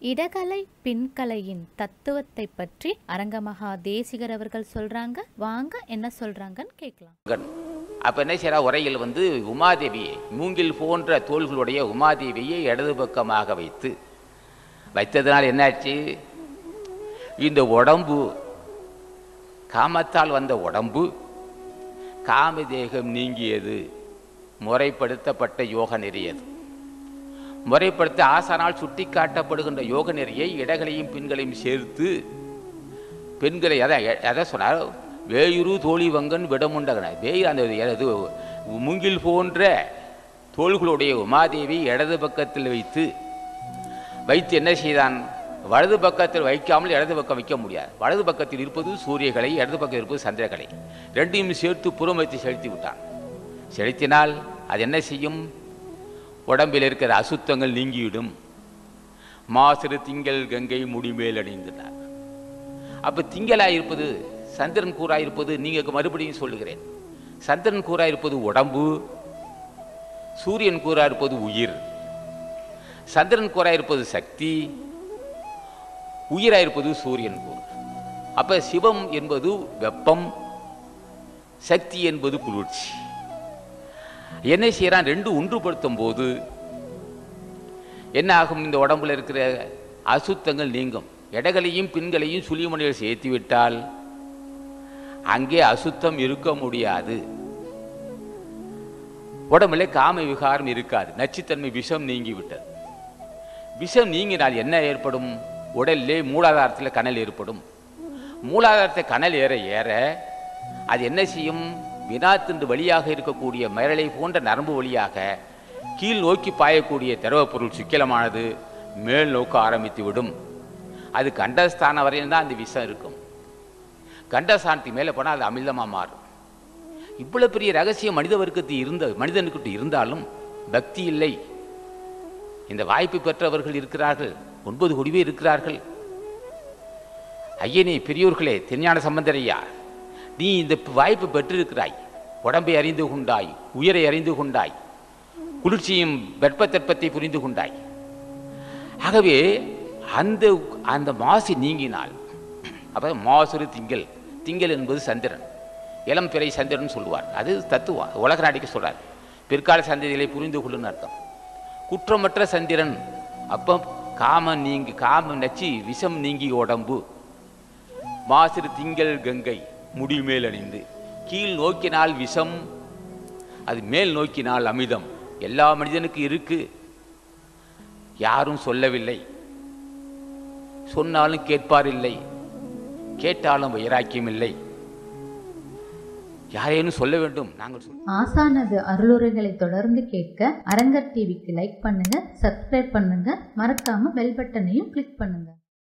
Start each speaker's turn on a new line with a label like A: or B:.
A: இடகலை பின்கலையின் தத்துவத்தை பற்றி அரங்கமகா தேசிகர் அவர்கள் சொல்றாங்க வாங்க என்ன சொல்றாங்கன்னு கேட்கலாம்
B: கண் அப்போ என்ன செய்யறா உரையில் வந்து உமாதேவியை மூங்கில் போன்ற தோள்களுடைய உமாதேவியை இடது பக்கமாக வைத்து வைத்ததுனால் என்னாச்சு இந்த உடம்பு காமத்தால் வந்த உடம்பு காமதேகம் நீங்கியது முறைப்படுத்தப்பட்ட யோக நெறியது முறைப்படுத்த ஆசானால் சுட்டி காட்டப்படுகின்ற யோக நெறியை இடகளையும் பெண்களையும் சேர்த்து பெண்களை அதான் எதை சொன்னார் வேயுரு தோழி வங்கன் விடமுண்டகன வேய் அந்த இது முங்கில் போன்ற தோள்களுடைய உமாதேவி இடது பக்கத்தில் வைத்து வைத்து என்ன செய்தான் வலது பக்கத்தில் வைக்காமல் இடது பக்கம் வைக்க முடியாது வலது பக்கத்தில் இருப்பது சூரியகலை இடது பக்கம் இருப்பது சந்திரகலை ரெண்டையும் சேர்த்து புறம் வைத்து செலுத்தி விட்டான் செலுத்தினால் அது என்ன செய்யும் உடம்பில் இருக்கிற அசுத்தங்கள் நீங்கிவிடும் மாசிறு திங்கள் கங்கை முடிமேல் அணிந்தனர் அப்போ திங்களாக இருப்பது சந்திரன் கூறாக இருப்பது நீங்கள் மறுபடியும் சொல்லுகிறேன் சந்திரன் கூறாக இருப்பது உடம்பு சூரியன் கூறாக இருப்பது உயிர் சந்திரன் கூறாக இருப்பது சக்தி உயிராக இருப்பது சூரியன் கூறு அப்போ சிவம் என்பது வெப்பம் சக்தி என்பது குளிர்ச்சி என்ன செய்யறான் ரெண்டு ஒன்றுபடுத்தும் போது என்ன ஆகும் இந்த உடம்புல இருக்கிற அசுத்தங்கள் நீங்கும் இடகளையும் பின்களையும் சுழிமணியில் சேர்த்து விட்டால் அங்கே அசுத்தம் இருக்க முடியாது உடம்புல காம விகாரம் இருக்காது நச்சுத்தன்மை விஷம் நீங்கி விட்டது விஷம் நீங்கினால் என்ன ஏற்படும் உடலிலே மூலாதாரத்தில் கனல் ஏற்படும் மூலாதாரத்தை கனல் ஏற ஏற அது என்ன செய்யும் வினாத்தின்று வழியாக இருக்கக்கூடிய மரளை போன்ற நரம்பு வழியாக கீழ் நோக்கி பாயக்கூடிய திரவப் பொருள் சுக்கிலமானது மேல் நோக்க ஆரம்பித்து விடும் அது கண்டஸ்தானம் வரையில் தான் அந்த விஷம் இருக்கும் கண்டஸ்தானத்துக்கு மேலே போனால் அது அமிர்தமாக மாறும் இவ்வளவு பெரிய ரகசியம் மனித வர்க்கத்தில் இருந்த மனிதனுக்கிட்ட இருந்தாலும் பக்தி இல்லை இந்த வாய்ப்பு பெற்றவர்கள் இருக்கிறார்கள் ஒன்பது கோடிவே இருக்கிறார்கள் ஐயனே பெரியோர்களே தெஞ்ஞான சம்பந்தரையா நீ இந்த வாய்ப்பு பெற்றிருக்கிறாய் உடம்பை அறிந்து கொண்டாய் உயிரை அறிந்து கொண்டாய் குளிர்ச்சியும் வெப்பத்தற்பத்தை புரிந்து கொண்டாய் ஆகவே அந்த அந்த மாசு நீங்கினால் அப்போ மாசுறு திங்கள் திங்கள் என்பது சந்திரன் இளம் பிறை சந்திரன் சொல்லுவார் அது தத்துவம் உலக நாடிக்கு சொல்றார் பிற்கால சந்ததிகளை புரிந்து கொள்ளுன்னு அர்த்தம் குற்றமற்ற சந்திரன் அப்போ காமம் நீங்கி காமம் நச்சு விஷம் நீங்கி உடம்பு மாசிறு திங்கள் கங்கை முடிமேல் அணிந்து கீழ் நோக்கினால் விஷம் அது மேல் நோக்கினால் அமிர்தம் எல்லா மனிதனுக்கு இருக்கு யாரும் சொல்லவில்லை சொன்னாலும் கேட்பார் இல்லை கேட்டாலும் வைராக்கியம் இல்லை யாரேனும் சொல்ல வேண்டும் நாங்கள் சொல்ல
C: ஆசானது அருளுரைகளை தொடர்ந்து கேட்க அரங்கர் டிவிக்கு லைக் பண்ணுங்க சப்ஸ்கிரைப் பண்ணுங்க மறக்காம பெல் பட்டனையும் கிளிக் பண்ணுங்க